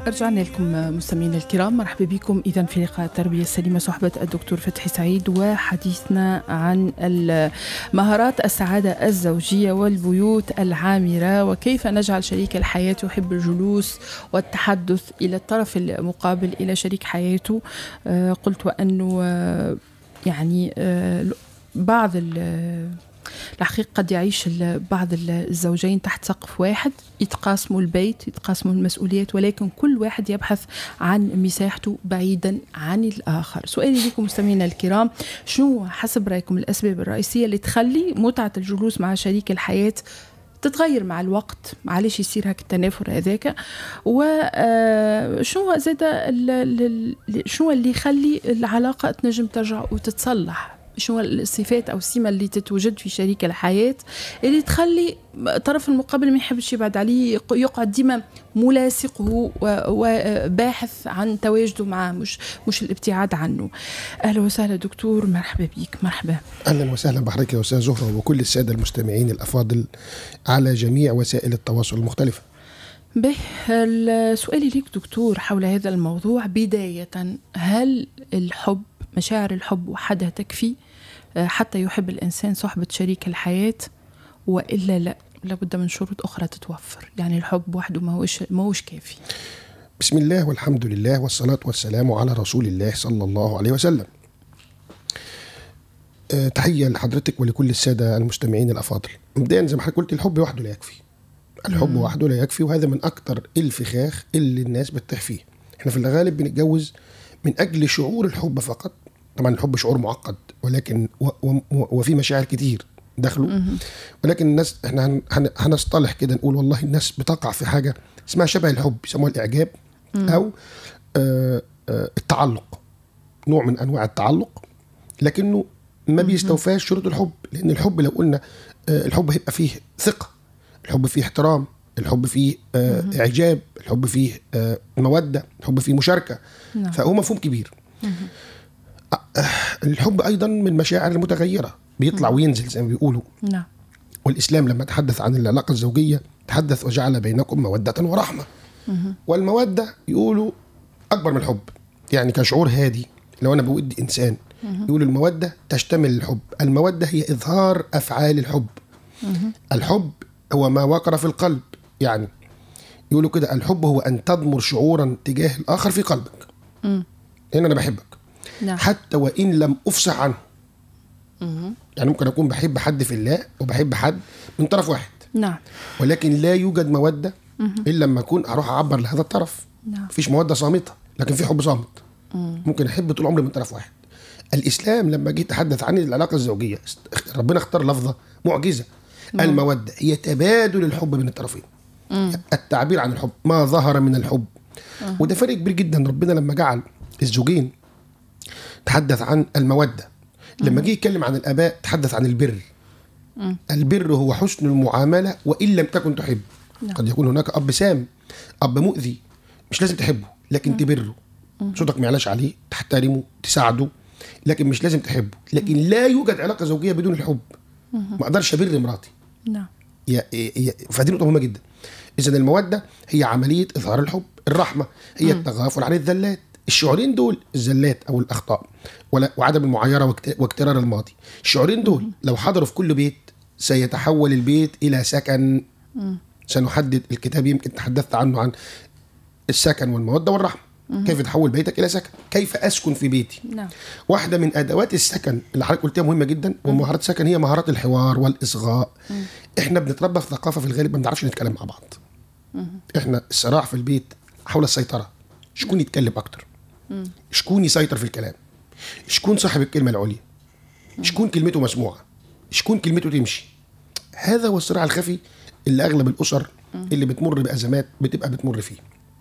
رجعنا لكم مستمعينا الكرام مرحبا بكم اذا في لقاء التربيه السليمه صحبه الدكتور فتحي سعيد وحديثنا عن مهارات السعاده الزوجيه والبيوت العامره وكيف نجعل شريك الحياه يحب الجلوس والتحدث الى الطرف المقابل الى شريك حياته آه، قلت وانه آه، يعني آه، بعض الحقيقة قد يعيش بعض الزوجين تحت سقف واحد يتقاسموا البيت يتقاسموا المسؤوليات ولكن كل واحد يبحث عن مساحته بعيدا عن الآخر سؤالي لكم مستمعينا الكرام شنو حسب رأيكم الأسباب الرئيسية اللي تخلي متعة الجلوس مع شريك الحياة تتغير مع الوقت معلش يصير هيك التنافر هذاك وشنو آه، زاد شنو اللي يخلي العلاقة تنجم ترجع وتتصلح شنو الصفات او السمه اللي تتوجد في شريك الحياه اللي تخلي الطرف المقابل ما يحبش يبعد عليه يقعد ديما ملاصقه وباحث عن تواجده معه مش مش الابتعاد عنه اهلا وسهلا دكتور مرحبا بك مرحبا اهلا وسهلا بحضرتك يا استاذ زهره وكل الساده المستمعين الافاضل على جميع وسائل التواصل المختلفه به سؤالي لك دكتور حول هذا الموضوع بداية هل الحب مشاعر الحب وحدها تكفي حتى يحب الإنسان صحبة شريك الحياة وإلا لا لابد من شروط أخرى تتوفر يعني الحب وحده ما هوش, ما هوش كافي بسم الله والحمد لله والصلاة والسلام على رسول الله صلى الله عليه وسلم أه تحية لحضرتك ولكل السادة المستمعين الأفاضل مبدئيا زي ما حضرتك قلت الحب وحده لا يكفي الحب مم. وحده لا يكفي وهذا من أكثر الفخاخ اللي الناس بتطيح فيه احنا في الغالب بنتجوز من أجل شعور الحب فقط طبعا الحب شعور معقد ولكن وفي مشاعر كتير داخله ولكن الناس احنا هنصطلح كده نقول والله الناس بتقع في حاجه اسمها شبه الحب يسموها الاعجاب او آه، آه، التعلق نوع من انواع التعلق لكنه ما بيستوفاش شروط الحب لان الحب لو قلنا آه، الحب هيبقى فيه ثقه الحب فيه احترام الحب فيه اعجاب الحب فيه موده الحب فيه مشاركه نعم. فهو مفهوم كبير الحب ايضا من المشاعر المتغيره بيطلع وينزل زي ما بيقولوا نعم والاسلام لما تحدث عن العلاقه الزوجيه تحدث وجعل بينكم موده ورحمه والموده يقولوا اكبر من الحب يعني كشعور هادي لو انا بودي انسان يقول الموده تشتمل الحب الموده هي اظهار افعال الحب الحب هو ما وقر في القلب يعني يقولوا كده الحب هو ان تضمر شعورا تجاه الاخر في قلبك هنا انا بحبك نعم. حتى وإن لم أفصح عنه مم. يعني ممكن أكون بحب حد في الله وبحب حد من طرف واحد نعم ولكن لا يوجد مودة مم. إلا لما أكون أروح أعبر لهذا الطرف نعم مفيش مودة صامتة لكن في حب صامت مم. ممكن أحب طول عمري من طرف واحد الإسلام لما جه يتحدث عن العلاقة الزوجية ربنا اختار لفظة معجزة مم. المودة هي تبادل الحب بين الطرفين مم. التعبير عن الحب ما ظهر من الحب مم. وده فرق كبير جدا ربنا لما جعل الزوجين تحدث عن المودة لما جه يتكلم عن الآباء تحدث عن البر البر هو حسن المعاملة وإن لم تكن تحب نعم. قد يكون هناك أب سام أب مؤذي مش لازم تحبه لكن تبره صوتك ما يعلاش عليه تحترمه تساعده لكن مش لازم تحبه لكن لا يوجد علاقة زوجية بدون الحب ما أقدرش أبر مراتي نعم فدي نقطة مهمة جدا إذا المودة هي عملية إظهار الحب الرحمة هي التغافل عن الذلات الشعورين دول الزلات او الاخطاء وعدم المعايره واكترار الماضي الشعورين دول لو حضروا في كل بيت سيتحول البيت الى سكن سنحدد الكتاب يمكن تحدثت عنه عن السكن والموده والرحمه كيف تحول بيتك الى سكن كيف اسكن في بيتي نعم. واحده من ادوات السكن اللي حضرتك قلتها مهمه جدا ومهارات السكن هي مهارات الحوار والاصغاء مم. احنا بنتربى في ثقافه في الغالب ما بنعرفش نتكلم مع بعض مم. احنا الصراع في البيت حول السيطره شكون يتكلم اكتر شكون يسيطر في الكلام شكون صاحب الكلمه العليا شكون كلمته مسموعه شكون كلمته تمشي هذا هو الصراع الخفي اللي اغلب الاسر اللي بتمر بازمات بتبقى بتمر فيه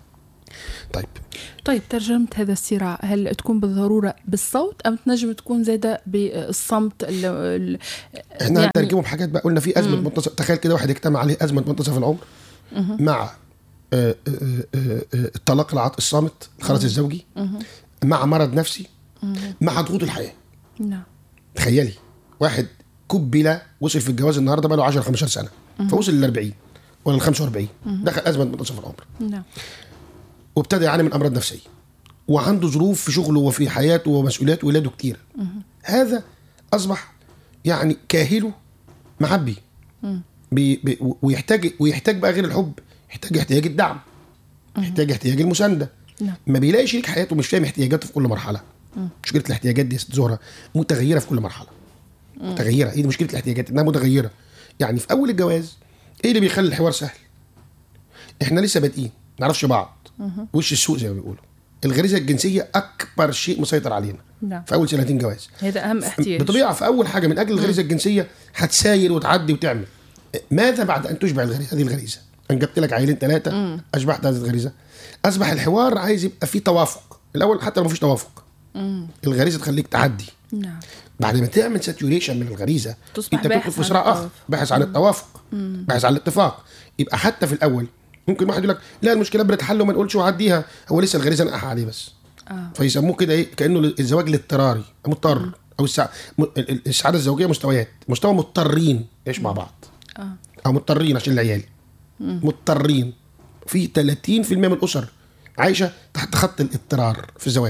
طيب طيب ترجمة هذا الصراع هل تكون بالضرورة بالصوت أم تنجم تكون زادة بالصمت ال احنا يعني... هنترجمه بحاجات بقى قلنا في أزمة منتصف تخيل كده واحد اجتمع عليه أزمة منتصف العمر مع آه، آه، آه، الطلاق العاط الصامت الخرس الزوجي مع مرض نفسي مع ضغوط الحياه نعم تخيلي واحد كبل وصل في الجواز النهارده بقى له 10 15 سنه فوصل لل 40 ولا ال 45 دخل ازمه منتصف العمر نعم وابتدى يعاني من امراض نفسيه وعنده ظروف في شغله وفي حياته ومسؤوليات ولاده كتير هذا اصبح يعني كاهله معبي بي بي ويحتاج ويحتاج بقى غير الحب يحتاج احتياج الدعم يحتاج احتياج المسانده نعم. ما بيلاقي شريك حياته مش فاهم احتياجاته في كل مرحله مشكله الاحتياجات دي يا ست زهره متغيره في كل مرحله متغيره ايه دي مشكله الاحتياجات انها متغيره يعني في اول الجواز ايه اللي بيخلي الحوار سهل احنا لسه بادئين ما نعرفش بعض وش السوق زي ما بيقولوا الغريزه الجنسيه اكبر شيء مسيطر علينا نعم. في اول سنتين جواز هذا اهم احتياج بطبيعه في اول حاجه من اجل الغريزه الجنسيه هتساير وتعدي وتعمل ماذا بعد ان تشبع الغريزه هذه الغريزه انجبت لك عيلين ثلاثه اشبعت هذه الغريزه اصبح الحوار عايز يبقى فيه توافق الاول حتى لو مفيش توافق الغريزه تخليك تعدي نعم بعد ما تعمل ساتوريشن من الغريزه تصبح انت باحث تدخل في عن صراع اخر التوافق. باحث عن التوافق باحث عن الاتفاق يبقى حتى في الاول ممكن واحد يقول لك لا المشكله بتتحل وما نقولش وعديها هو لسه الغريزه نقح عليه بس اه فيسموه كده ايه كانه الزواج الاضطراري مضطر او السع... م- ال- ال- السعاده الزوجيه مستويات مستوى مضطرين يعيش مع بعض اه او مضطرين عشان العيال مضطرين في 30% من الاسر عايشه تحت خط الاضطرار في الزواج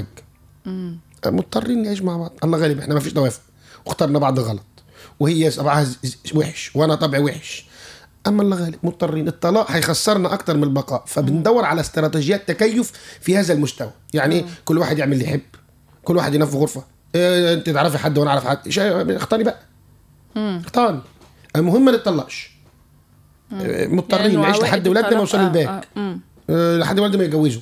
مضطرين نعيش مع بعض الله غالب احنا ما فيش توافق واخترنا بعض غلط وهي طبعها ز- ز- وحش وانا طبعي وحش اما الله غالب مضطرين الطلاق هيخسرنا اكتر من البقاء فبندور على استراتيجيات تكيف في هذا المستوى يعني إيه؟ كل واحد يعمل اللي يحب كل واحد ينام في غرفه إيه انت تعرفي حد وانا اعرف حد شا- اختاري بقى اختاري المهم ما نتطلقش آه، مضطرين يعني نعيش عوائد لحد ولادنا ما الطلاق- يوصلوا آه، الباك آه، مم. آه، لحد ولادنا ما يتجوزوا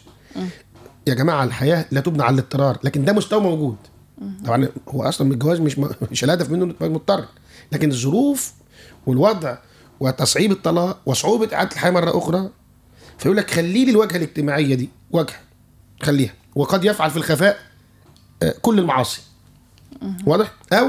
يا جماعه الحياه لا تبنى على الاضطرار لكن ده مستوى موجود طبعا هو اصلا الجواز مش م- مش الهدف منه انك تبقى مضطر لكن الظروف والوضع وتصعيب الطلاق وصعوبه اعاده الحياه مره اخرى فيقول لك خلي لي الواجهه الاجتماعيه دي واجهه خليها وقد يفعل في الخفاء آه، كل المعاصي واضح او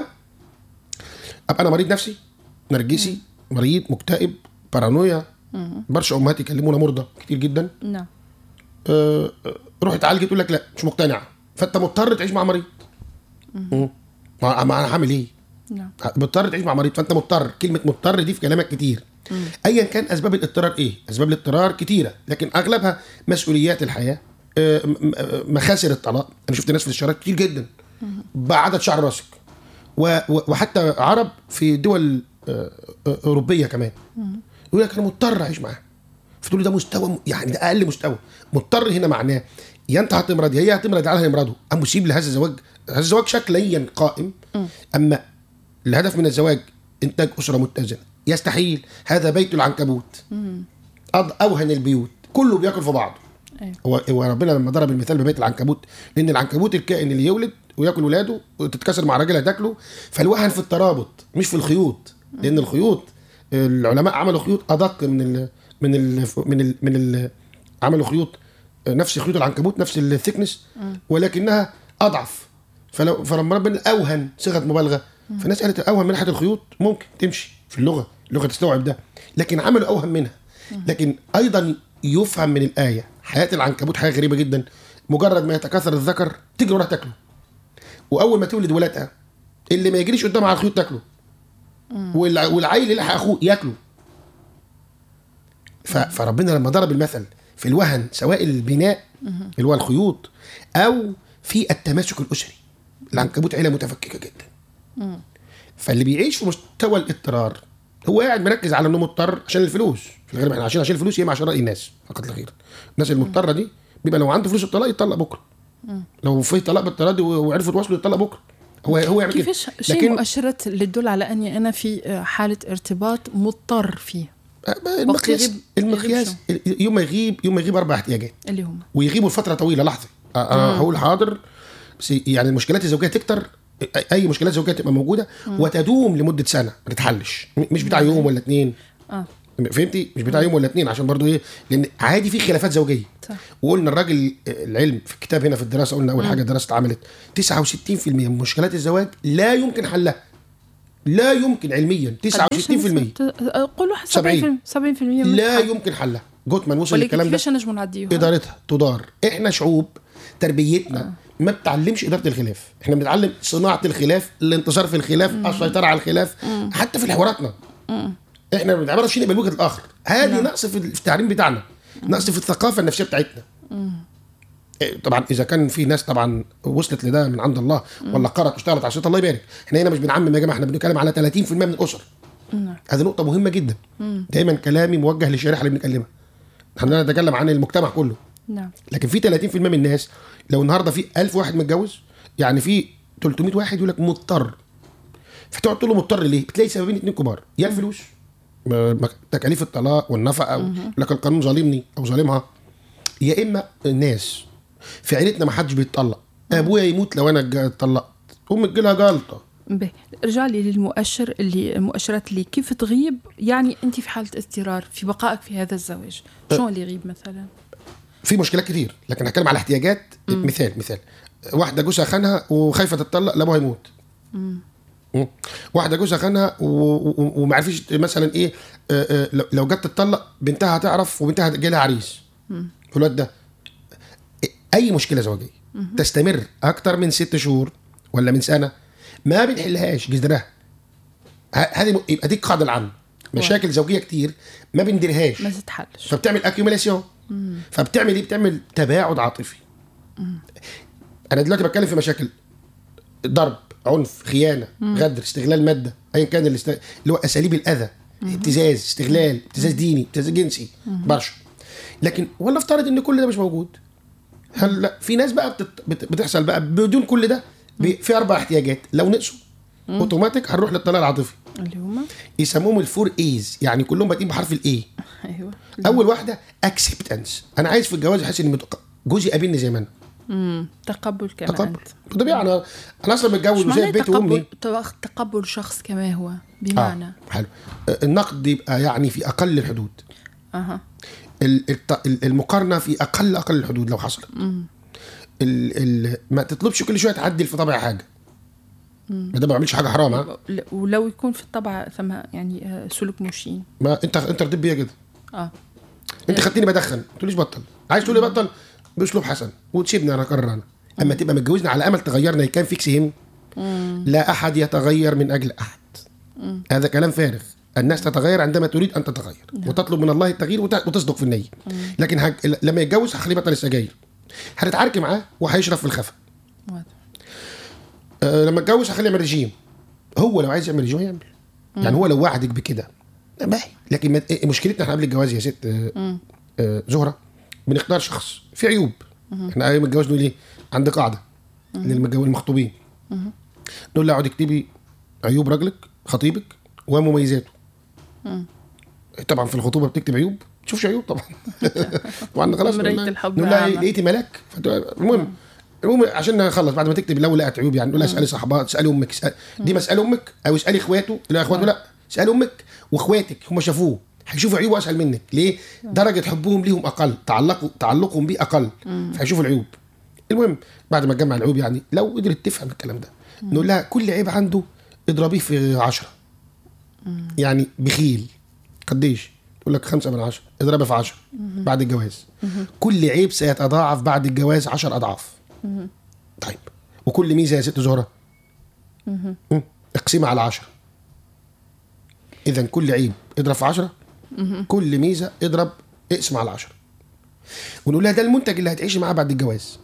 ابقى انا مريض نفسي نرجسي مريض مكتئب بارانويا برشا امهات يكلمونا مرضى كتير جدا نعم آه، آه، روح اتعالج تقول لك لا مش مقتنع فانت مضطر تعيش مع مريض مم. ما ما انا هعمل ايه؟ نعم مضطر تعيش مع مريض فانت مضطر كلمه مضطر دي في كلامك كتير ايا كان اسباب الاضطرار ايه اسباب الاضطرار كتيره لكن اغلبها مسؤوليات الحياه آه، م- م- آه، مخاسر الطلاق انا شفت ناس في الاشارات كتير جدا بعدد شعر راسك و- و- وحتى عرب في دول آه، آه، اوروبيه كمان يقول لك انا مضطر اعيش معاه فتقول له ده مستوى م- يعني ده اقل مستوى مضطر هنا معناه يا انت هتمرض يا هي هتمرض على هيمرضوا ام مسيب لهذا الزواج هذا الزواج شكليا قائم اما الهدف من الزواج انتاج اسره متزنه يستحيل هذا بيت العنكبوت أض اوهن البيوت كله بياكل في بعضه أيوة. هو هو ربنا لما ضرب المثال ببيت العنكبوت لان العنكبوت الكائن اللي يولد وياكل ولاده وتتكسر مع راجلها تاكله فالوهن في الترابط مش في الخيوط لان الخيوط العلماء عملوا خيوط ادق من ال من ال من ال من ال عملوا خيوط نفس خيوط العنكبوت نفس الثيكنس ولكنها اضعف فلو فلما ربنا اوهن صيغه مبالغه فالناس قالت اوهن من ناحيه الخيوط ممكن تمشي في اللغه اللغه تستوعب ده لكن عملوا اوهن منها لكن ايضا يفهم من الايه حياه العنكبوت حاجه غريبه جدا مجرد ما يتكاثر الذكر تجري وراها تاكله واول ما تولد ولادها اللي ما يجريش قدامها على الخيوط تاكله والع- والعيل يلحق اخوه ياكله ف- فربنا لما ضرب المثل في الوهن سواء البناء اللي هو الخيوط او في التماسك الاسري العنكبوت عيله متفككه جدا فاللي بيعيش في مستوى الاضطرار هو قاعد مركز على انه مضطر عشان الفلوس في الغالب احنا عشان عشان الفلوس يا اما عشان راي الناس فقط لا غير الناس المضطره دي بيبقى لو عنده فلوس الطلاق يطلق بكره لو في طلاق بالطلاق وعرفوا يتواصلوا يطلق بكره هو هو يعمل كده كيفاش شيء مؤشرات اللي تدل على اني انا في حاله ارتباط مضطر فيه المقياس يغيب- المقياس يوم ما يغيب يوم ما يغيب اربع احتياجات اللي هم ويغيبوا لفتره طويله لحظه انا هقول حاضر بس يعني المشكلات الزوجيه تكتر اي مشكلات زوجيه تبقى موجوده وتدوم لمده سنه ما تتحلش م- مش بتاع يوم ولا اتنين اه فهمتي مش بتاع يوم ولا اتنين عشان برضو ايه لان عادي في خلافات زوجيه صح. وقلنا الراجل العلم في الكتاب هنا في الدراسه قلنا اول حاجه الدراسه اتعملت 69% من مشكلات الزواج لا يمكن حلها لا يمكن علميا 69% قولوا 70% 70% من لا الحل. يمكن حلها جوتمان وصل ولكن للكلام ده كيفاش نجموا نعديوها ادارتها تدار احنا شعوب تربيتنا ما بتعلمش اداره الخلاف احنا بنتعلم صناعه الخلاف الانتصار في الخلاف السيطره على الخلاف حتى في حواراتنا احنا ما بنعرفش شيء بوجهه الاخر هذه نقص في في التعليم بتاعنا نقص في الثقافه النفسيه بتاعتنا إيه، طبعا اذا كان في ناس طبعا وصلت لده من عند الله ولا قرأت واشتغلت عشان الله يبارك احنا هنا مش بنعمم يا جماعه احنا بنتكلم على 30% من الاسر نعم هذه نقطه مهمه جدا دايما كلامي موجه للشريحه اللي بنكلمها احنا نتكلم عن المجتمع كله نعم لكن في 30% من الناس لو النهارده في 1000 واحد متجوز يعني في 300 واحد يقول لك مضطر فتقعد تقول له مضطر ليه؟ بتلاقي سببين اتنين كبار يا الفلوس م- م- تكاليف الطلاق والنفقه او لك القانون ظالمني او ظالمها يا اما الناس في عيلتنا ما حدش بيتطلق ابويا يموت لو انا اتج- اتطلقت امي تجيلها جلطه به ارجع لي للمؤشر اللي المؤشرات اللي كيف تغيب يعني انت في حاله اضطرار في بقائك في هذا الزواج شلون اللي يغيب مثلا في مشكلات كتير لكن هتكلم على احتياجات مثال مثال واحده جوزها خانها وخايفه تتطلق لابوها يموت مم. واحده جوزها خانها و- و- وما عرفش مثلا ايه آه، آه، لو- لو جت تتطلق بنتها هتعرف وبنتها جاي لها عريس الواد ده اي مشكله زوجيه تستمر اكتر من ست شهور ولا من سنه ما بنحلهاش جذرها ه- هذه م- يبقى دي القاعده العامه مشاكل زوجيه كتير ما بنديرهاش ما تتحلش فبتعمل اكيوميلاسيون فبتعمل ايه بتعمل تباعد عاطفي انا دلوقتي بتكلم في مشاكل ضرب عنف خيانه غدر استغلال ماده ايا كان الاست... اللي هو اساليب الاذى ابتزاز استغلال ابتزاز ديني ابتزاز جنسي برشا لكن ولا افترض ان كل ده مش موجود هل لا في ناس بقى بتت... بت... بتحصل بقى بدون كل ده ب... في اربع احتياجات لو نقصوا اوتوماتيك هنروح للطلاق العاطفي اللي هما يسموهم الفور ايز يعني كلهم بادئين بحرف الاي ايوه اول واحده اكسبتنس انا عايز في الجواز احس ان متق- جوزي قابلني زي ما انا امم تقبل كما تقبل انت طبيعي انا انا اصلا متجوز شو معناه وسايب بيتي وامي تقبل تقبل شخص كما هو بمعنى اه حلو آه، النقد يبقى يعني في اقل الحدود اها ال- الت- ال- المقارنه في اقل اقل الحدود لو حصلت ال ال ما تطلبش كل شويه تعدل في طبع حاجه ما ده ما بعملش حاجه حرام ها ل- ولو يكون في الطبع ثم يعني آه، سلوك مشين ما انت انت رديت بيا كده اه انت خدتني بدخن ما تقوليش بطل عايز تقول لي بطل باسلوب حسن وتسيبني انا اقرر انا اما تبقى متجوزني على امل تغيرنا كان فيك سهم لا احد يتغير من اجل احد هذا كلام فارغ الناس تتغير عندما تريد ان تتغير وتطلب من الله التغيير وت- وتصدق في النيه لكن هج... لما يتجوز هخليه بطل السجاير هتتعاركي معاه وهيشرب في الخفا واضح. أه لما اتجوز هخليه يعمل رجيم هو لو عايز يعمل رجيم يعمل يعني هو لو وعدك بكده ما هي. لكن ما- إيه مشكلتنا احنا قبل الجواز يا ست آه، آه، زهره بنختار شخص في عيوب احنا ايام الجواز نقول ايه عندي قاعده للمتجوز المخطوبين نقول له اقعد اكتبي عيوب راجلك خطيبك ومميزاته طبعا في الخطوبه بتكتب عيوب ما تشوفش عيوب طبعا طبعا خلاص مراية نقول لها- الحب نقول لها عامة. إيه، لقيتي ملاك فتبقى- المهم المهم عشان نخلص بعد ما تكتب لو لقت عيوب يعني نقول لها اسالي صاحبات اسالي امك اسأل دي مساله امك او اسالي اخواته لا اخواته لا اسالي امك واخواتك هم شافوه هيشوفوا عيوبه اسهل منك ليه درجه حبهم ليهم اقل تعلقوا تعلقهم بيه اقل فهيشوفوا العيوب المهم بعد ما تجمع العيوب يعني لو قدرت تفهم الكلام ده نقول لها كل عيب عنده اضربيه في عشرة يعني بخيل قديش تقول لك خمسة من عشرة اضربها في عشرة بعد الجواز كل عيب سيتضاعف بعد الجواز عشر أضعاف طيب وكل ميزة يا ست زهرة مم. اقسمها على عشرة إذا كل عيب اضرب في عشرة كل ميزة اضرب اقسم على عشرة ونقول لها ده المنتج اللي هتعيشي معاه بعد الجواز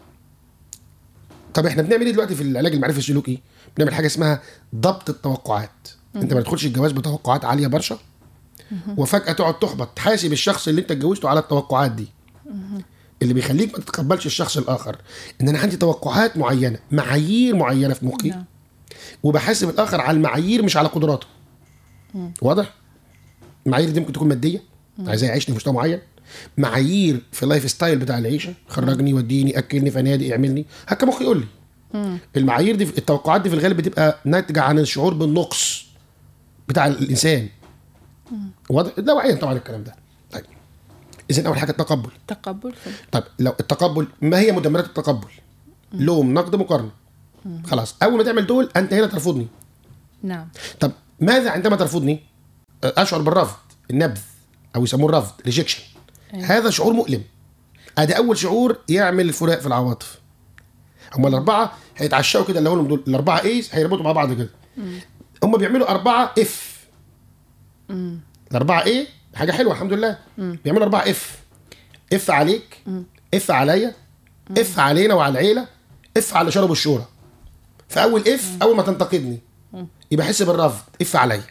طب احنا بنعمل ايه دلوقتي في العلاج المعرفي السلوكي؟ بنعمل حاجه اسمها ضبط التوقعات انت ما تدخلش الجواز بتوقعات عاليه برشا وفجاه تقعد تحبط تحاسب الشخص اللي انت اتجوزته على التوقعات دي اللي بيخليك ما تتقبلش الشخص الاخر ان انا عندي توقعات معينه معايير معينه في مخي نعم. وبحاسب الاخر على المعايير مش على قدراته واضح المعايير دي ممكن تكون ماديه عايز يعيشني في مستوى معين معايير في اللايف ستايل بتاع العيشه خرجني وديني اكلني فنادق اعملني هكا مخي يقول لي المعايير دي التوقعات دي في الغالب بتبقى ناتجه عن الشعور بالنقص بتاع الانسان واضح لا وعيا طبعا الكلام ده طيب اذا اول حاجه التقبل تقبل طيب لو التقبل ما هي مدمرات التقبل لوم نقد مقارنه خلاص اول ما تعمل دول انت هنا ترفضني نعم طب ماذا عندما ترفضني اشعر بالرفض النبذ او يسموه الرفض ريجكشن هذا شعور مؤلم ادي اول شعور يعمل الفراق في العواطف هم الاربعه هيتعشوا كده اللي هقولهم دول الاربعه ايز هيربطوا مع بعض كده هم بيعملوا اربعه اف الاربعه ايه حاجه حلوه الحمد لله بيعملوا اربعه اف اف عليك اف عليا اف علينا وعلى العيله اف على شرب الشورى فاول اف اول ما تنتقدني يبقى احس بالرفض اف عليا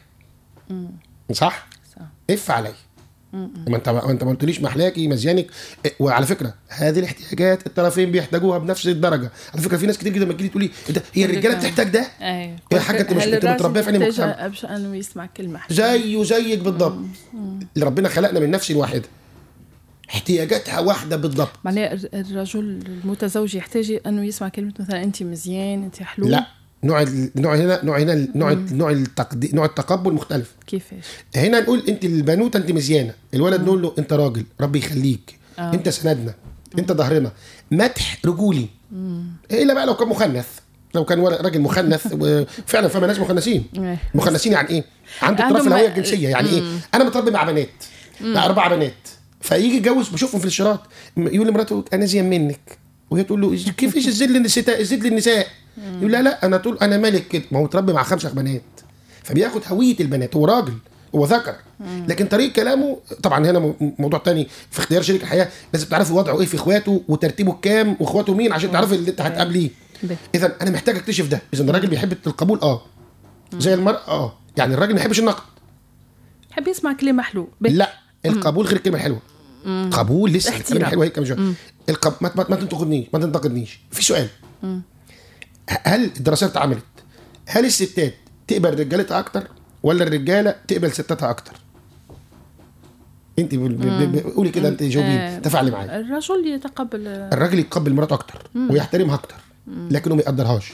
صح؟ صح اف عليا ما انت ما انت ما قلتليش محلاكي مزيانك إيه، وعلى فكره هذه الاحتياجات الطرفين بيحتاجوها بنفس الدرجه على فكره في ناس كتير جدا لما تجي تقولي إيه ده هي الرجاله بتحتاج ده ايوه يا حاجة انت مش- هل انت الراجل متربية في أنهي محتاج مجتمع؟ أبش انه يسمع كلمه زيه زيك بالضبط اللي ربنا خلقنا من نفس واحده احتياجاتها واحده بالضبط معناها الر- الرجل المتزوج يحتاج انه يسمع كلمه مثلا انت مزيان انت حلو لا نوع ال- نوع هنا نوع هنا نوع نوع التقدي نوع التقبل مختلف كيفاش هنا نقول انت البنوته انت مزيانه الولد نقول له انت راجل ربي يخليك آه. انت سندنا انت ظهرنا مدح رجولي الا بقى لو كان مخنث لو كان ولد- راجل مخنث فعلا فما ناس مخنثين إيه. مخنثين يعني ايه عنده اضطراب في عندهم- الهويه الجنسيه يعني ايه انا متربي مع بنات مع اربع بنات فيجي يتجوز بشوفهم في الشراط يقول لمراته انا زين منك وهي تقول له "إز- كيف ايش الزل للنساء الزل للنساء يقول لا لا انا تقول انا ملك كده ما هو متربي مع خمسه بنات فبياخد هويه البنات هو راجل هو ذكر لكن طريقه كلامه طبعا هنا م- موضوع تاني في اختيار شريك الحياه لازم تعرفي وضعه ايه في اخواته وترتيبه الكام واخواته مين عشان تعرفي اللي انت هتقابليه به. اذا انا محتاج اكتشف ده اذا الراجل بيحب القبول اه زي المراه اه يعني الراجل ما يحبش النقد حب يسمع كلمه حلو به. لا القبول غير الكلمه الحلوه قبول لسه احترام. الكلمه الحلوه هيك مش القب... ما, ما, ما تنتقدنيش ما تنتقدنيش في سؤال هل الدراسات اتعملت هل الستات تقبل رجالتها اكتر ولا الرجاله تقبل ستاتها اكتر انت بال- ب- ب- قولي كده انت جاوبيني آه، تفاعلي معايا الرجل يتقبل الراجل يتقبل مراته اكتر ويحترمها اكتر لكنه ما يقدرهاش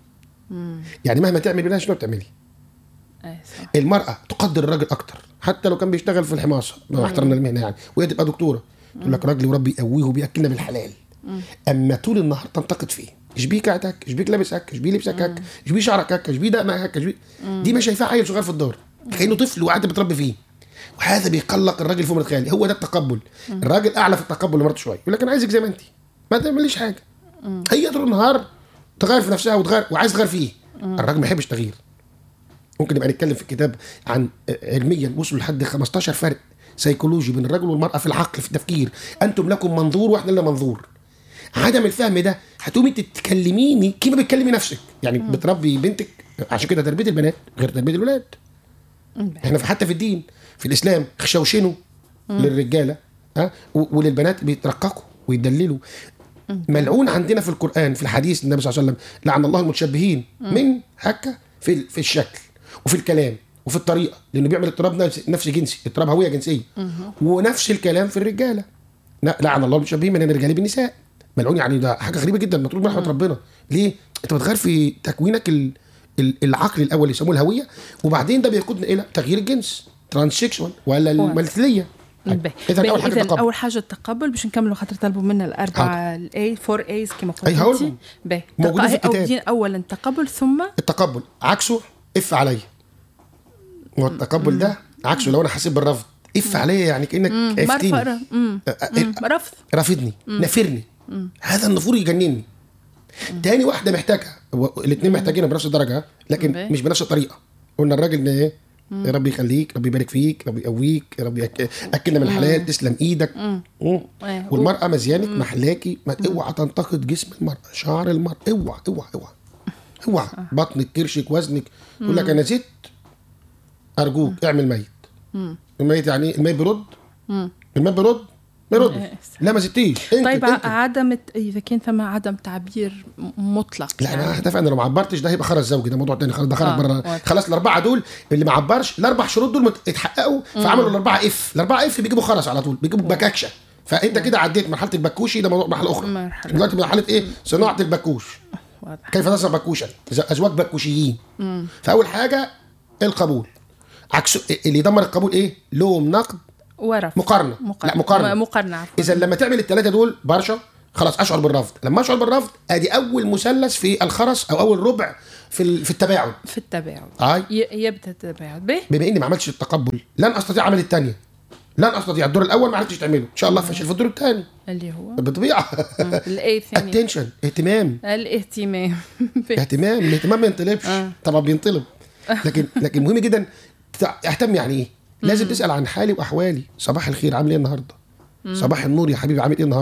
يعني مهما تعمل لها شنو بتعملي اي صح المرأة تقدر الراجل أكتر حتى لو كان بيشتغل في الحماصة مع احترامنا للمهنة يعني وهي تبقى دكتورة تقول لك راجل وربي يقويه وبيأكلنا بالحلال أما طول النهار تنتقد فيه ايش بيك قعدك ايش بيك لابس هك ايش بيه لبسك هك ايش بيه شعرك هك ايش بيه دقنك هك ايش بيه دي ما شايفاها عيل صغير في الدار كأنه طفل وقاعد بتربي فيه وهذا بيقلق الراجل فوق من الخيال هو ده التقبل الراجل اعلى في التقبل لمراته شويه يقول لك انا عايزك زي ما انت ما تعمليش حاجه هي طول النهار تغير في نفسها وتغير وعايز تغير فيه الراجل ما يحبش تغيير ممكن نبقى نتكلم في الكتاب عن علميا وصلوا لحد 15 فرق سيكولوجي بين الرجل والمرأة في العقل في التفكير أنتم لكم منظور وإحنا لنا منظور عدم الفهم ده هتقومي تتكلميني كيف بتكلمي نفسك يعني بتربي بنتك عشان كده تربية البنات غير تربية الولاد احنا في حتى في الدين في الإسلام خشوشنوا للرجالة ها و- وللبنات بيترققوا ويدللوا ملعون عندنا في القرآن في الحديث النبي صلى الله عليه وسلم لعن الله المتشبهين من هكا في ال- في الشكل وفي الكلام وفي الطريقه لانه بيعمل اضطراب نفس نفس جنسي اضطراب هويه جنسيه ونفس الكلام في الرجاله لا- لعن الله المتشبهين من الرجال بالنساء ملعون يعني ده حاجه غريبه جدا مطلوب من رحمه ربنا ليه انت بتغير في تكوينك ال- ال- العقل الاول اللي يسموه الهويه وبعدين ده بيقودنا الى تغيير الجنس ترانسكشوال ولا المثليه به. اذا به. اول حاجه إذن تقبل اول حاجه التقبل باش نكملوا خاطر طلبوا منا الاربعه الاي فور ايز كما قلت أي هقول انت لهم. به موجودين في تق- أو الكتاب. دين اولا تقبل ثم التقبل عكسه اف عليا والتقبل ده عكسه لو انا حسيت بالرفض اف عليا يعني كانك عفتني مرفأ أمم، أ- أ- أمم، رفض رافضني نافرني هذا النفور يجنني تاني واحده محتاجها الاثنين محتاجينها بنفس الدرجه ها؟ لكن مم. مش بنفس الطريقه قلنا الراجل إن ايه يا رب يخليك ربي يبارك فيك ربي يقويك يا رب يك- اكلنا من الحلال تسلم ايدك مم. إيه. والمراه مزيانك محلاكي ما اوعى تنتقد جسم المراه شعر المراه اوعى اوعى اوعى اوعى بطنك كرشك وزنك يقول لك انا زدت ارجوك اعمل ميت الميت يعني ايه الميت بيرد الميت بيرد ما يرد إيه. لا ما زدتيش انت طيب انت. عدم الت- اذا كان ثم عدم تعبير م- مطلق لا انا اتفقنا لو ما عبرتش ده هيبقى خرج زوجي ده موضوع تاني خلاص ده خرج آه، بره واضح. خلاص الاربعه دول اللي ما عبرش الاربع شروط دول مت- اتحققوا فعملوا الاربعه اف الاربعه اف بيجيبوا خرس على طول بيجيبوا بكاكشه فانت كده عديت مرحله البكوشي ده موضوع مرحله اخرى مرحلة. دلوقتي مرحله ايه صناعه البكوش واضح كيف تصنع بكوشا ز- ازواج بكوشيين فاول حاجه القبول عكس اللي يدمر القبول ايه لوم نقد ورف مقارنه مقارنة لا مقارنه م- مقارنة عفوا اذا لما تعمل الثلاثه دول برشا خلاص اشعر بالرفض لما اشعر بالرفض ادي اول مثلث في الخرس او اول ربع في ال- في التباعد في التباعد هاي ي- يبدا التباعد به بما اني ما عملتش التقبل لن استطيع عمل الثانيه لن استطيع الدور الاول ما عرفتش تعمله ان شاء الله فشل في الدور الثاني اللي هو بالطبيعه الاي الثاني اتنشن اهتمام الاهتمام به. اهتمام الاهتمام ما ينطلبش آه. طبعا بينطلب لكن لكن مهم جدا تع- اهتم يعني ايه لازم تسال عن حالي واحوالي صباح الخير عامل ايه النهارده صباح النور يا حبيبي عامل ايه النهارده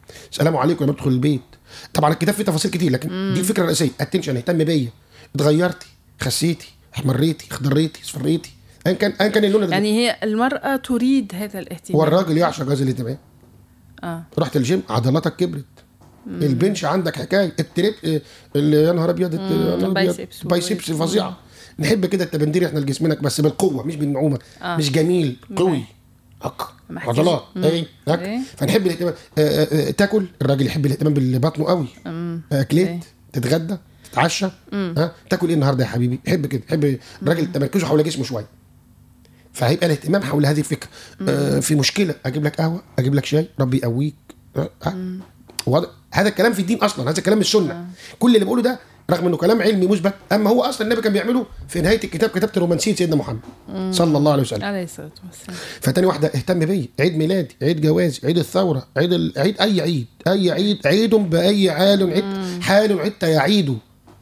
سلام عليكم لما بدخل البيت طبعا الكتاب فيه تفاصيل كتير لكن مم. دي الفكره الرئيسيه اتنشن اهتم بيا اتغيرتي خسيتي احمريتي اخضريتي اصفريتي ايا كان ايا كان اللون يعني هي المراه تريد هذا الاهتمام والراجل يعشق هذا الاهتمام اه رحت الجيم عضلاتك كبرت مم. البنش عندك حكايه التريب يا نهار ابيض البايسبس بايسبس فظيعه نحب كده التبندير احنا لجسمنا بس بالقوه مش بالنعومه آه. مش جميل قوي هك عضلات اي هك إيه. فنحب الاهتمام آه، آه، آه، تاكل الراجل يحب الاهتمام ببطنه قوي اكليت إيه. تتغدى تتعشى ها تاكل ايه النهارده يا حبيبي يحب كده يحب الراجل تمركزه حول جسمه شويه فهيبقى الاهتمام حول هذه الفكره آه في مشكله اجيب لك قهوه اجيب لك شاي ربي يقويك آه. هذا الكلام في الدين اصلا هذا الكلام السنه آه. كل اللي بقوله ده رغم انه كلام علمي مثبت اما هو اصلا النبي كان بيعمله في نهايه الكتاب كتابه رومانسيه سيدنا محمد مم. صلى الله عليه وسلم عليه الصلاه والسلام فتاني واحده اهتم بي عيد ميلادي عيد جوازي عيد الثوره عيد ال... عيد اي عيد اي عيد عيد باي حال عيد حال عدت يعيد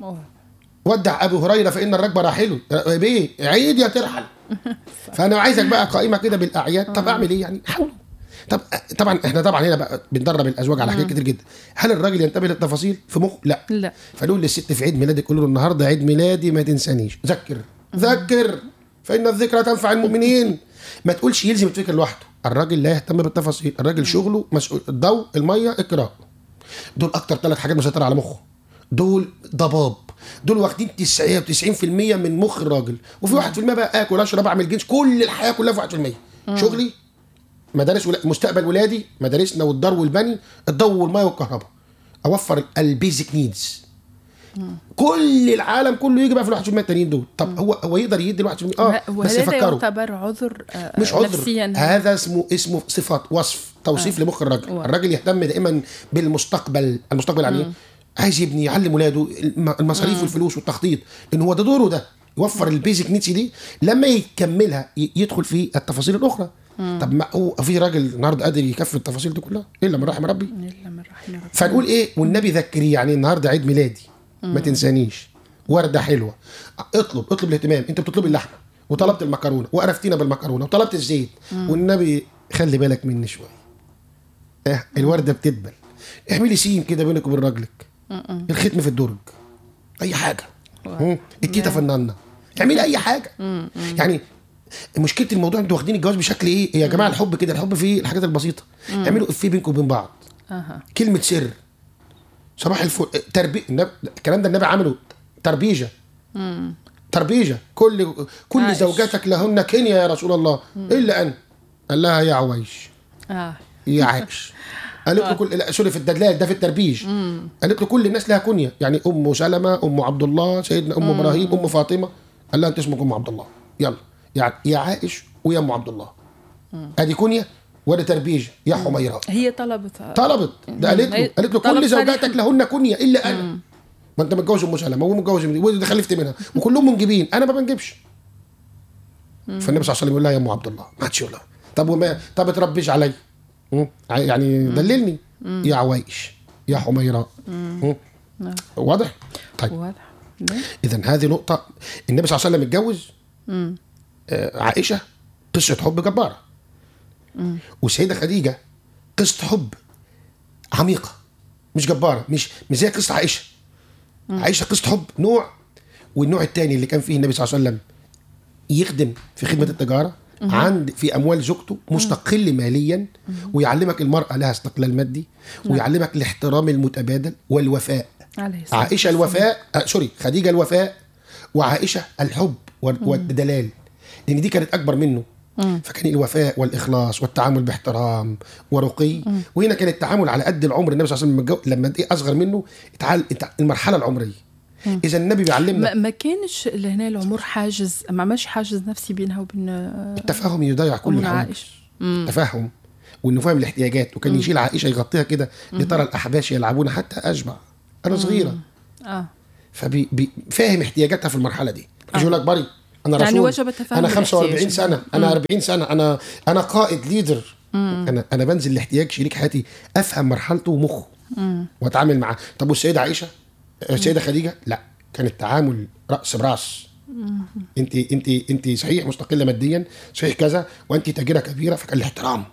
ودع ابو هريره فان الركب راحله بيه عيد يا ترحل فانا عايزك بقى قائمه كده بالاعياد طب اعمل ايه يعني حاولوا طب طبعا احنا طبعا هنا بقى بندرب الازواج على حاجات كتير جدا هل الراجل ينتبه للتفاصيل في مخه لا لا فنقول للست في عيد ميلادك قول له النهارده عيد ميلادي ما تنسانيش ذكر ذكر فان الذكرى تنفع المؤمنين ما تقولش يلزم الفكر لوحده الراجل لا يهتم بالتفاصيل الراجل شغله مسؤول الضوء الميه القراءه دول اكتر ثلاث حاجات مسيطره على مخه دول ضباب دول واخدين 90% من مخ الراجل وفي 1% بقى اكل اشرب اعمل جنس كل الحياه كلها في 1% شغلي مدارس ولا... مستقبل ولادي مدارسنا والدار والبني الضوء والماء والكهرباء اوفر البيزك نيدز كل العالم كله يجي بقى في الواحد 1% التانيين دول طب هو هو يقدر يدي الواحد 1% اه بس يفكروا يعتبر عذر آه مش عذر نفسيا هذا اسمه اسمه صفات وصف توصيف آه. لمخ الراجل أوه. الراجل يهتم دائما بالمستقبل المستقبل يعني ايه عايز يبني يعلم ولاده المصاريف والفلوس والتخطيط ان هو ده دوره ده يوفر البيزك نيدز دي لما يكملها يدخل في التفاصيل الاخرى مم. طب ما هو في راجل النهارده قادر يكفي التفاصيل دي كلها الا من رحم ربي الا من رحم ربي فنقول ايه والنبي ذكري يعني النهارده عيد ميلادي مم. ما تنسانيش ورده حلوه اطلب اطلب الاهتمام انت بتطلب اللحمه وطلبت المكرونه وقرفتينا بالمكرونه وطلبت الزيت مم. والنبي خلي بالك مني شويه اه الورده بتدبل اعملي سين كده بينك وبين راجلك الختم في الدرج اي حاجه التيتا في النانا اعملي اي حاجه يعني مشكله الموضوع انتوا واخدين الجواز بشكل ايه يا جماعه الحب كده الحب فيه الحاجات البسيطه اعملوا افيه بينكم وبين بعض أه. كلمه سر صباح الفل تربيه الكلام ده النبي عمله تربيجه تربيجه كل كل عايش. زوجاتك لهن كينيا يا رسول الله مم. الا انا قال لها يا عويش اه يا عايش قالت له كل لا سوري في الدلال ده في التربيج قالت له كل الناس لها كنيه يعني ام سلمه ام عبد الله سيدنا ام مم. ابراهيم ام فاطمه قال لها انت اسمك ام عبد الله يلا يعني يا عائش ويا ام عبد الله ادي كنيه ولا تربيج يا حميراء هي طلبت طلبت ده قالت له قالت له كل زوجاتك لهن كنيه الا انا ما انت متجوز ام سلمه وهو متجوز ودي خلفت منها وكلهم منجبين انا ما بنجبش فالنبي صلى الله عليه وسلم يقول لها يا ام عبد الله ما حدش يقول لها طب وما طب تربيش علي يعني دللني يا عوايش يا حميراء نعم. واضح؟ طيب واضح اذا هذه نقطه النبي صلى الله عليه وسلم اتجوز آه عائشه قصه حب جباره والسيده خديجه قصه حب عميقه مش جباره مش مش زي قصه عائشه مم. عائشه قصه حب نوع والنوع الثاني اللي كان فيه النبي صلى الله عليه وسلم يخدم في خدمه التجاره عند في اموال زوجته مستقل ماليا ويعلمك المراه لها استقلال مادي نعم. ويعلمك الاحترام المتبادل والوفاء عائشه الوفاء آه سوري خديجه الوفاء وعائشه الحب والدلال لان دي كانت اكبر منه فكان الوفاء والاخلاص والتعامل باحترام ورقي وهنا كان التعامل على قد العمر النبي صلى الله عليه وسلم لما ايه اصغر منه المرحله العمريه اذا النبي بيعلمنا ما كانش لهنا العمر حاجز ما عملش حاجز نفسي بينها وبين التفاهم يضيع كل حاجه التفاهم وانه فاهم الاحتياجات وكان يشيل عائشه يغطيها كده لترى الاحباش يلعبون حتى اشبع انا صغيره اه ففاهم احتياجاتها في المرحله دي مش يقول لك بري انا يعني وجب التفاهم انا 45 سنه انا 40 سنه انا انا قائد ليدر انا انا بنزل لاحتياج شريك حياتي افهم مرحلته ومخه واتعامل معاه طب والسيده عائشه السيده خديجه لا كان التعامل راس براس انت انت انت صحيح مستقله ماديا صحيح كذا وانت تاجره كبيره فكان الاحترام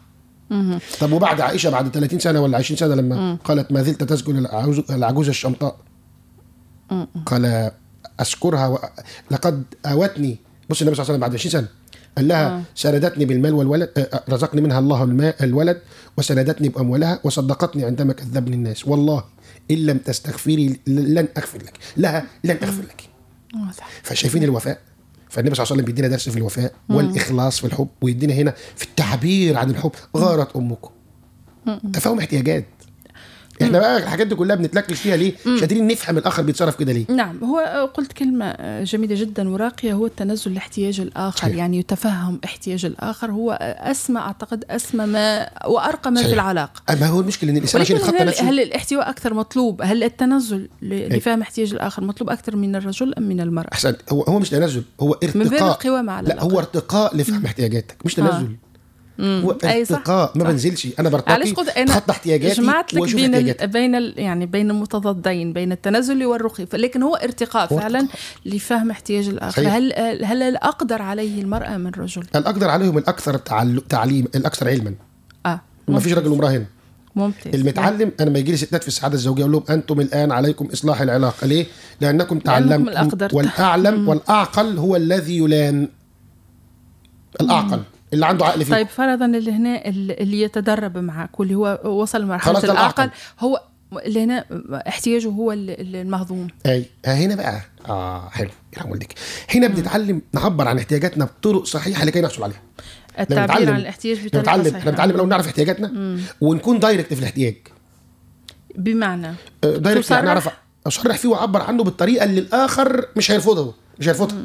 طب وبعد عائشه بعد 30 سنه ولا 20 سنه لما مم. قالت ما زلت تسجد العجوز الشمطاء مم. قال اشكرها و... لقد اوتني بص النبي صلى الله عليه وسلم بعد 20 سنه قال لها آه. سندتني بالمال والولد آه، آه، رزقني منها الله الماء الولد وسندتني باموالها وصدقتني عندما كذبني الناس والله ان لم تستغفري لن اغفر لك لها لن اغفر لك فشايفين الوفاء فالنبي صلى الله عليه وسلم بيدينا درس في الوفاء والاخلاص في الحب ويدينا هنا في التعبير عن الحب غارت امكم تفاهم احتياجات احنا بقى الحاجات دي كلها بنتلكش فيها ليه؟ مش قادرين نفهم الاخر بيتصرف كده ليه؟ نعم هو قلت كلمه جميله جدا وراقيه هو التنزل لاحتياج الاخر صحيح. يعني يتفهم احتياج الاخر هو اسمى اعتقد اسمى ما وارقى ما صحيح. في العلاقه اما هو المشكله ان الانسان عشان يتخطى نفسه هل الاحتواء اكثر مطلوب؟ هل التنزل لفهم احتياج الاخر مطلوب اكثر من الرجل ام من المراه؟ احسن هو هو مش تنزل هو ارتقاء من بين القوام على لا هو ارتقاء لفهم احتياجاتك مش تنزل آه. هو ارتقاء ما بنزلش انا برتقي خط احتياجاتي جمعت لك بين ال... بين ال... يعني بين المتضادين بين التنازل والرقي لكن هو ارتقاء هو فعلا ارتقاء. لفهم احتياج الاخر صحيح. هل هل الاقدر عليه المراه من الرجل الاقدر عليهم الاكثر تعليم الاكثر علما اه ما فيش راجل وامراه هنا ممتاز المتعلم انا ما يجي لي ستات في السعاده الزوجيه اقول لهم انتم الان عليكم اصلاح العلاقه ليه؟ لانكم تعلمتم والاعلم والاعقل هو الذي يلان الاعقل اللي عنده عقل فيه طيب فرضا اللي هنا اللي يتدرب معك واللي هو وصل لمرحله العقل هو اللي هنا احتياجه هو المهضوم اي هنا بقى اه حلو يرحم والديك هنا بنتعلم نعبر عن احتياجاتنا بطرق صحيحه لكي نحصل عليها التعبير عن الاحتياج بطريقه نتعلم احنا بنتعلم لو نعرف احتياجاتنا مم. ونكون دايركت في الاحتياج بمعنى دايركت يعني نعرف اصرح فيه واعبر عنه بالطريقه اللي الاخر مش هيرفضه مش هيرفضها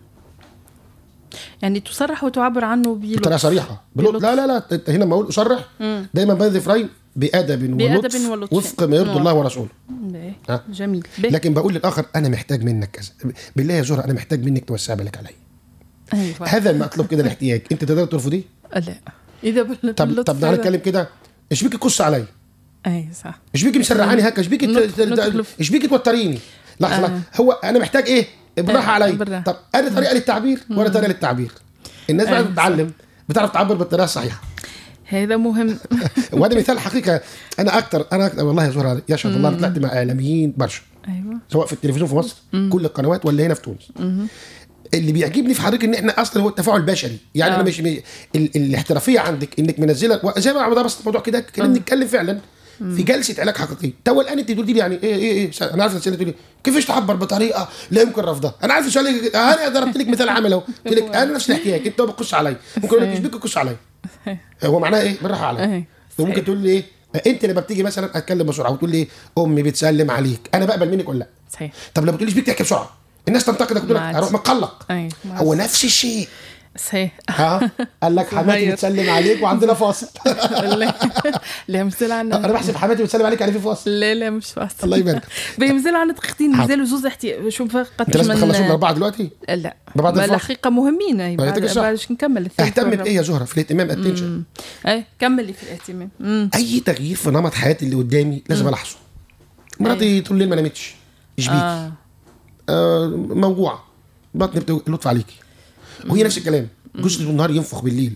يعني تصرح وتعبر عنه بلطف بطريقه صريحه بلطف لا لا لا هنا ما اقول اصرح دايما بنذف راي بادب ولطف ولطف وفق ما يرضي الله ورسوله جميل بي. لكن بقول للاخر انا محتاج منك كذا بالله يا زهره انا محتاج منك توسع بالك عليا أيوة. هذا المطلوب كده الاحتياج انت تقدر ترفضيه لا اذا بال... طب طب تعالى نتكلم كده ايش بيك تقص عليا اي صح ايش بيك مسرعاني هكا ايش بيك ايش بيك توتريني لحظه آه. هو انا محتاج ايه بالراحه عليا طب انا طريقه للتعبير ولا طريقه للتعبير الناس بقى بتتعلم بتعرف تعبر بالطريقه الصحيحه هذا مهم وهذا مثال حقيقه انا اكثر انا أكتر والله يا زهره يشهد الله طلعت مع اعلاميين برشا ايوه سواء في التلفزيون في مصر مم. كل القنوات ولا هنا في تونس مم. اللي بيعجبني في حضرتك ان احنا اصلا هو التفاعل البشري يعني آه. انا مش ال... الاحترافيه عندك انك منزله زي ما بس الموضوع كده كنا بنتكلم فعلا في جلسه علاج حقيقيه تو الان انت بتقولي لي يعني ايه ايه ايه انا عارف الاسئله تقولي كيفاش تعبر بطريقه لا يمكن رفضها انا عارف السؤال انا ضربت لك مثال عمل اهو قلت لك انا نفس الاحتياج انت بتقص علي ممكن اقول لك ايش بك تقص علي هو معناه ايه بالراحه علي وممكن تقول لي ايه انت لما بتيجي مثلا اتكلم بسرعه وتقول لي امي بتسلم عليك انا بقبل منك ولا لا صحيح طب لما تقوليش بيك تحكي بسرعه الناس تنتقدك تقول لك اروح مقلق هو نفس الشيء صحيح ها قال لك حماتي بتسلم عليك وعندنا فاصل لا مزال عنا انا بحسب حماتي بتسلم عليك يعني في فاصل لا لا مش فاصل الله يبارك مازال عنا دقيقتين مازالوا زوز احتي شوف قد انت لازم تخلصوا الاربعه دلوقتي؟ لا بعد الحقيقه مهمين باش نكمل اهتم بايه يا زهره في الاهتمام اتنشن اي كملي في الاهتمام اي تغيير في نمط حياتي اللي قدامي لازم الاحظه مراتي طول الليل ما نامتش ايش بيكي؟ آه. آه موجوعه بطني بتلطف عليكي وهي نفس الكلام جوز النهار ينفخ بالليل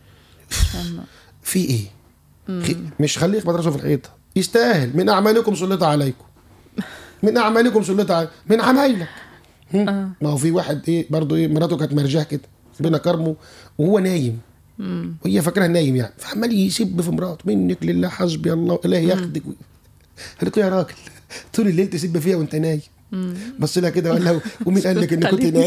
في ايه مش خليه يخبط راسه في الحيطه يستاهل من اعمالكم سلط عليكم من اعمالكم سلط عليكم من عمايلك آه. ما هو في واحد ايه برضه ايه مراته كانت مرجاه كده ربنا كرمه وهو نايم وهي فاكرها نايم يعني فعمال يسب في مراته منك لله حسبي الله الله ياخدك قالت له يا راجل طول الليل تسب فيها وانت نايم بص لها كده وقال لها ومين قال لك انك كنت نايم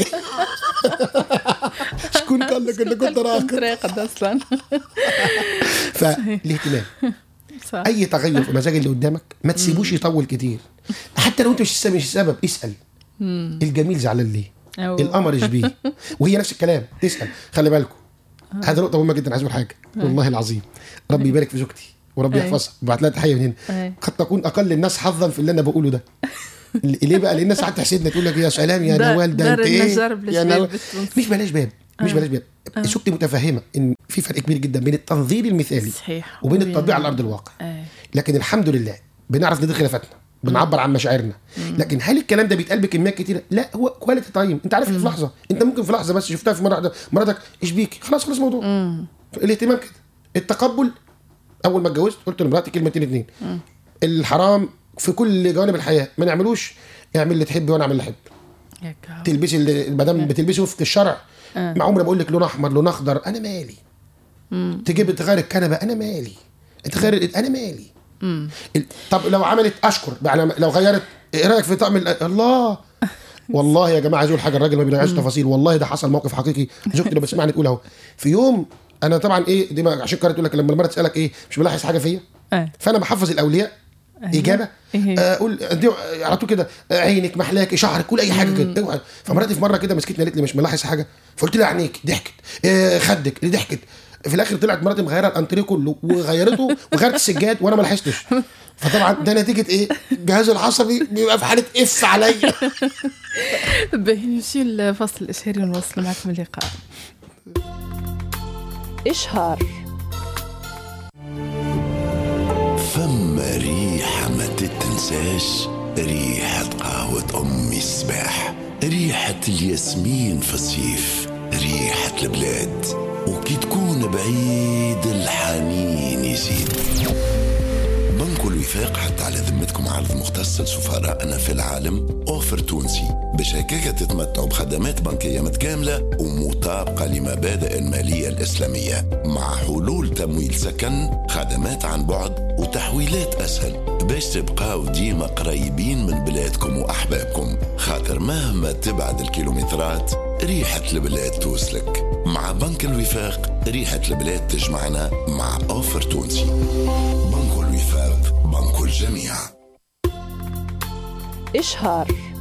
شكون قال لك انك كنت راقد راقد اصلا فالاهتمام اي تغير في المزاج اللي قدامك ما تسيبوش يطول كتير حتى لو انت مش السبب مش السبب اسال الجميل زعلان ليه القمر ايش بيه وهي نفس الكلام تسال خلي بالكم هذا نقطه مهمه جدا عايز اقول حاجه والله العظيم ربي يبارك في زوجتي وربي يحفظها وبعت لها تحيه من هنا قد تكون اقل الناس حظا في اللي انا بقوله ده ليه بقى؟ لان الناس ساعات تحسدنا تقول لك يا سلام يا نوال ده انت ايه؟ يا نوال مش بلاش باب مش بلاش باب آه. زوجتي متفهمه ان في فرق كبير جدا بين التنظير المثالي صحيح وبين التطبيق على ارض الواقع آه. لكن الحمد لله بنعرف ندير خلافاتنا بنعبر عن مشاعرنا لكن هل الكلام ده بيتقال بكميات كتيره لا هو كواليتي تايم انت عارف في لحظه انت ممكن في لحظه بس شفتها في مره مراتك ايش بيك خلاص خلص الموضوع الاهتمام كده التقبل اول ما اتجوزت قلت لمراتي كلمتين اتنين الحرام في كل جوانب الحياه ما نعملوش اعمل اللي تحبي وانا اعمل اللي احب تلبسي اللي ما دام بتلبسي وفق الشرع مع عمري بقول لك لون احمر لون اخضر انا مالي تجيب تغير الكنبه انا مالي تغير انا مالي طب لو عملت اشكر يعني لو غيرت ايه رايك في طقم الله والله يا جماعه عايز اقول حاجه الراجل ما بيراجعش تفاصيل والله ده حصل موقف حقيقي زوجتي لما بتسمعني تقول اهو في يوم انا طبعا ايه دي عشان كده تقول لك لما المراه تسالك ايه مش ملاحظ حاجه فيا أه. فانا بحفظ الاولياء أيوة. اجابه إيه. اقول آه على طول كده عينك محلاك شعرك كل اي حاجه كده اوعى فمراتي في مره كده مسكتني قالت لي مش ملاحظ حاجه فقلت لها عينيك ضحكت آه خدك اللي ضحكت في الاخر طلعت مراتي مغيره الانتريه كله وغيرته وغيرت السجاد وانا ما لاحظتش فطبعا ده نتيجه ايه؟ الجهاز العصبي بيبقى في حاله اف عليا نشيل فصل الاشهاري ونوصل معكم اللقاء إشهار فما ريحة ما تتنساش ريحة قهوة أمي الصباح ريحة الياسمين في الصيف ريحة البلاد وكي تكون بعيد الحنين يزيد بنك الوفاق حتى على ذمتكم عرض مختص لسفراءنا في العالم اوفر تونسي باش هكاك تتمتعوا بخدمات بنكيه متكامله ومطابقه لمبادئ الماليه الاسلاميه مع حلول تمويل سكن خدمات عن بعد وتحويلات اسهل باش تبقاو ديما قريبين من بلادكم واحبابكم خاطر مهما تبعد الكيلومترات ريحة البلاد توصلك مع بنك الوفاق ريحة البلاد تجمعنا مع أوفر تونسي بنك الوفاق بنك الجميع إشهار